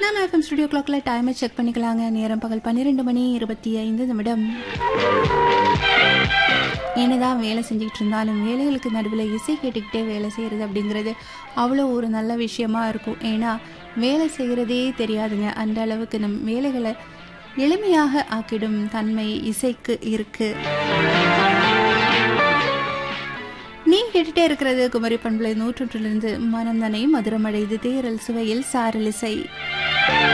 நம்ம FM studio கிளாக்ல டைமை செக் பண்ணிக்கலாங்க நேரம் பகல் பன்னிரெண்டு மணி இருபத்தி ஐந்து நிமிடம் என்னதான் வேலை செஞ்சுக்கிட்டு இருந்தாலும் வேலைகளுக்கு நடுவில் இசை கேட்டுக்கிட்டே வேலை செய்கிறது அப்படிங்கிறது அவ்வளோ ஒரு நல்ல விஷயமா இருக்கும் ஏன்னா வேலை செய்கிறதே தெரியாதுங்க அந்த அளவுக்கு நம் வேலைகளை எளிமையாக ஆக்கிடும் தன்மை இசைக்கு இருக்கு நீ கேட்டுட்டே இருக்கிறது குமரி பண்பலை நூற்றொன்றிலிருந்து மனம் நனை மதுரமடை இது தேரல் சுவையில் சாரல் இசை